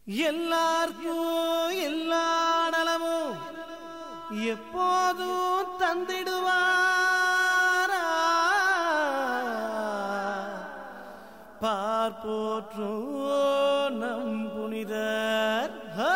எல்லாருக்கும் எல்லா நலமும் எப்போதும் தந்திடுவாரா பார்ப்போற்றும் நம் புனிதர் ஹே!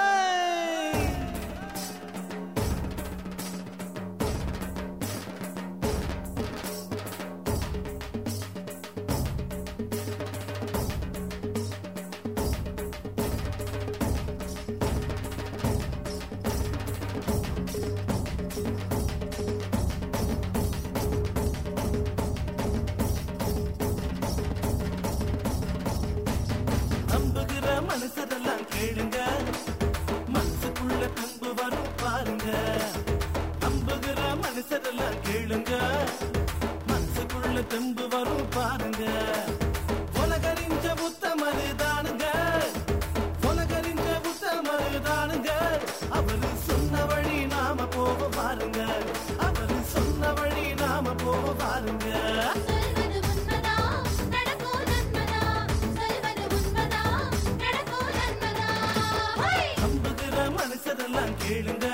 நம்புகிற மனுஷரெல்லாம் கேளுங்க மனசுக்குள்ள தம்பு வரும் பாருங்க நம்புகிற மனுஷரெல்லாம் கேளுங்க மனசுக்குள்ள தெம்பு வரும் பாருங்க உலகறிஞ்ச புத்தமது தானுங்க உலகறிஞ்ச புத்தமது தானுங்க அவரு சொன்ன வழி நாம போக பாருங்க அவரு சொன்ன வழி நாம போக பாருங்க சொல்வது உண்மைதா நடக்கும் நன்மதா சொல்வது உண்மைதா நடக்கும் நன்மதா ஹை நம்புகிற மனுஷரெல்லாம் கேளுங்க